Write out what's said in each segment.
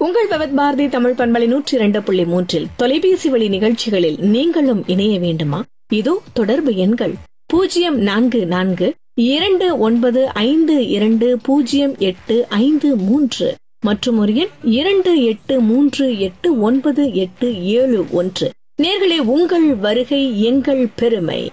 உங்கள் பவத் பாரதி தமிழ் பண்பலை நூற்றி இரண்டு புள்ளி மூன்றில் தொலைபேசி வழி நிகழ்ச்சிகளில் நீங்களும் இணைய வேண்டுமா இதோ தொடர்பு எண்கள் பூஜ்ஜியம் நான்கு நான்கு இரண்டு ஒன்பது ஐந்து இரண்டு பூஜ்ஜியம் எட்டு ஐந்து மூன்று மற்றும் ஒரு எண் இரண்டு எட்டு மூன்று எட்டு ஒன்பது எட்டு ஏழு ஒன்று நேர்களே உங்கள் வருகை எங்கள் பெருமை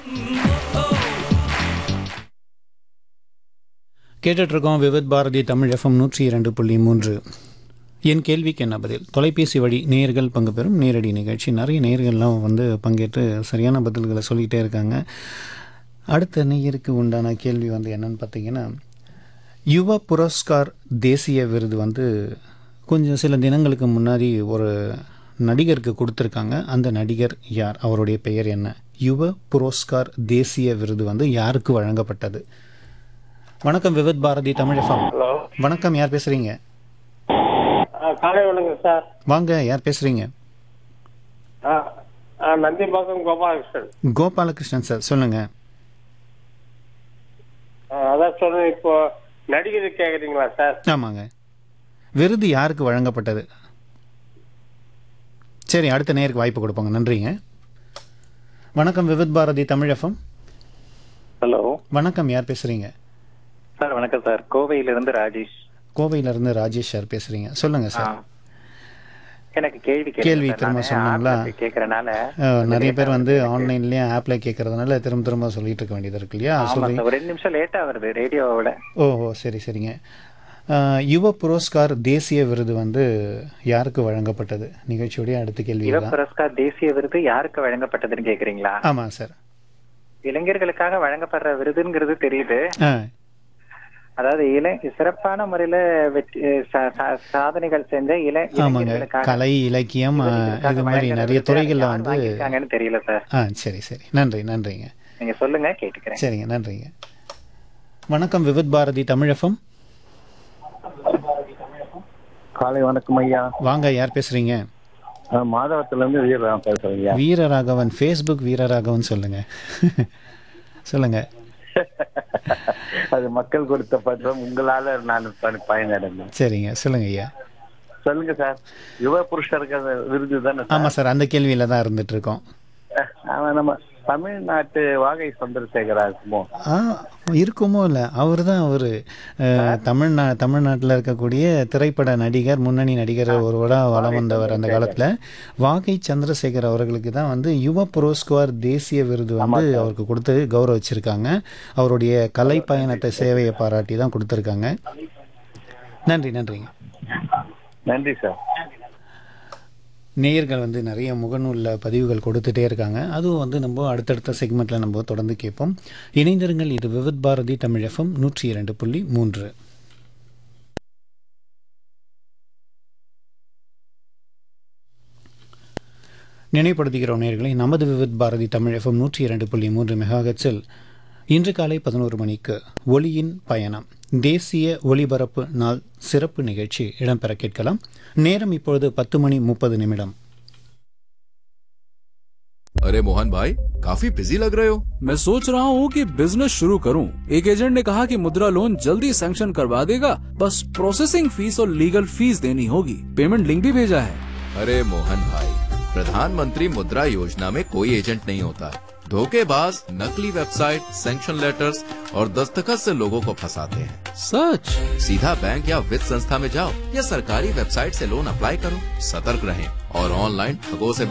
கேட்டுட்டு இருக்கோம் விவித் பாரதி தமிழ் எஃப்எம் நூற்றி இரண்டு புள்ளி மூன்று என் கேள்விக்கு என்ன பதில் தொலைபேசி வழி நேயர்கள் பங்கு பெறும் நேரடி நிகழ்ச்சி நிறைய நேயர்கள்லாம் வந்து பங்கேற்று சரியான பதில்களை சொல்லிக்கிட்டே இருக்காங்க அடுத்த நேயருக்கு உண்டான கேள்வி வந்து என்னன்னு பார்த்தீங்கன்னா யுவ புரஸ்கார் தேசிய விருது வந்து கொஞ்சம் சில தினங்களுக்கு முன்னாடி ஒரு நடிகருக்கு கொடுத்துருக்காங்க அந்த நடிகர் யார் அவருடைய பெயர் என்ன யுவ புரஸ்கார் தேசிய விருது வந்து யாருக்கு வழங்கப்பட்டது வணக்கம் விவித் பாரதி தமிழ் எஃப்எம் ஹலோ வணக்கம் யார் பேசுறீங்க ஆ, காலை வணக்கம் சார் வாங்க யார் பேசுறீங்க ஆ ஆ, நந்திபாக்கம் கோபாலகிருஷ்ணன் கோபாலகிருஷ்ணன் சார் சொல்லுங்க ஆ, அதான் சொல்றேன் இப்போ நடிகர் கேக்குறீங்களா சார் ஆமாங்க விருது யாருக்கு வழங்கப்பட்டது சரி அடுத்த நேருக்கு வாய்ப்பு கொடுப்பாங்க நன்றிங்க வணக்கம் விவித் பாரதி தமிழ் எஃப்எம் ஹலோ வணக்கம் யார் பேசுறீங்க சார் வணக்கம் சார் கோவையிலிருந்து ராஜேஷ் கோவையில இருந்து ராஜேஷ் சார் பேசுறீங்க சொல்லுங்க சார் ஆ. எனக்கு கேள்வி கேளுங்க கேள்வி சார். திரும்ப நானு சொல்லணுங்களா? ஆப்ல போய் கேக்குறனால அஹ், நிறைய பேர் வந்து எனக்கு- ஆன்லைன்லயும் ஆப்ல கேட்கறதுனால திரும்ப திரும்ப சொல்லிட்டு இருக்க வேண்டியது இருக்கு இல்லையா ஆமா சொல்றீங்க சார் ஒரு ரெண்டு நிமிஷம் லேட்டா வருது ரேடியோவோட ஓ ஓ சரி சரிங்க அஹ், யுவ புரஸ்கார் தேசிய விருது வந்து யாருக்கு வழங்கப்பட்டது நிகழ்ச்சியுடைய அடுத்த கேள்வி யுவ தான் புரஸ்கார் தேசிய விருது யாருக்கு வழங்கப்பட்டதுன்னு கேக்குறீங்களா ஆமாம் சார் இளைஞர்களுக்காக வழங்கப்படுற விருதுங்கிறது தெரியுது ஆ அதாவது இளை சிறப்பான முறையில வெற்றி சா- சா- சாதனைகள் செஞ்ச இள ஆமாங்க இளைஞர்களுக்காக கலை இலக்கியம் அஹ், இளைஞர்களுக்காக இது மாதிரி வழங்குற நிறைய விருது துறைகளில் யார் வந்து வாங்கியிருக்காங்கன்னு தெரியல சார் ஆ சரி சரி நன்றி நன்றிங்க நீங்க சொல்லுங்க கேட்டுக்கிறேன் சரிங்க நன்றிங்க வணக்கம் விவித் பாரதி தமிழ் எஃப்எம் காலை வணக்கம் ஐயா வாங்க யார் பேசுறீங்க நான் மாதவத்துல இருந்து வீரராம் பேசுறேன் ஐயா வீரராகவன் ஃபேஸ்புக் வீரராகவன் சொல்லுங்க சொல்லுங்க அது மக்கள் கொடுத்த பற்றம் உங்களால நான் ப- பயனடைந்தேன் சரிங்க சொல்லுங்க ஐயா சொல்லுங்க சார் யுவ புருஷருக்கு அந்த விருது தானே சார்? ஆமாம் சார் அந்த கேள்வியில தான் இருந்துட்டு இருக்கோம் அவன் நம்ம தமிழ்நாட்டு வாகை சந்திரசேகரா இருக்குமோ ஆ இருக்குமோ இல்லை அவர் தான் அவர் தமிழ்நா தமிழ்நாட்டில் இருக்கக்கூடிய திரைப்பட நடிகர் முன்னணி நடிகர் ஒருவராக வலம் வந்தவர் அந்த காலத்தில் வாகை சந்திரசேகர் அவர்களுக்கு தான் வந்து யுவ புரோஸ்குவார் தேசிய விருது வந்து அவருக்கு கொடுத்து கௌரவிச்சிருக்காங்க அவருடைய கலை பயணத்தை சேவையை பாராட்டி தான் கொடுத்துருக்காங்க நன்றி நன்றிங்க நன்றி சார் நேயர்கள் வந்து நிறைய முகநூலில் பதிவுகள் கொடுத்துட்டே இருக்காங்க அதுவும் வந்து நம்ம அடுத்தடுத்த செக்மெண்ட்டில் நம்ம தொடர்ந்து கேட்போம் இணைந்திருங்கள் இது விவித் பாரதி தமிழ் எஃப்எம் நூற்றி இரண்டு புள்ளி மூன்று நினைவுபடுத்துகிறோம் நேயர்களை நமது விவித் பாரதி தமிழ் எஃப்எம் நூற்றி இரண்டு புள்ளி மூன்று மெகாஹெட்ஸில் இன்று காலை பதினோரு மணிக்கு ஒளியின் பயணம் தேசிய ஒளிபரப்பு நாள் சிறப்பு நிகழ்ச்சி இடம்பெற கேட்கலாம் நேரம் இப்பொழுது பத்து மணி முப்பது நிமிடம் अरे मोहन भाई काफी बिजी लग रहे हो मैं सोच रहा हूँ कि बिजनेस शुरू करूँ एक एजेंट ने कहा कि मुद्रा लोन जल्दी सैंक्शन करवा देगा बस प्रोसेसिंग फीस और लीगल फीस देनी होगी पेमेंट लिंक भी भेजा है अरे मोहन भाई प्रधानमंत्री मुद्रा योजना में कोई एजेंट नहीं होता है धोखेबाज नकली वेबसाइट सैंक्शन लेटर्स और दस्तखत से लोगों को फंसाते हैं सच सीधा बैंक या वित्त संस्था में जाओ या सरकारी वेबसाइट से लोन अप्लाई करो सतर्क रहें और ऑनलाइन ठगों से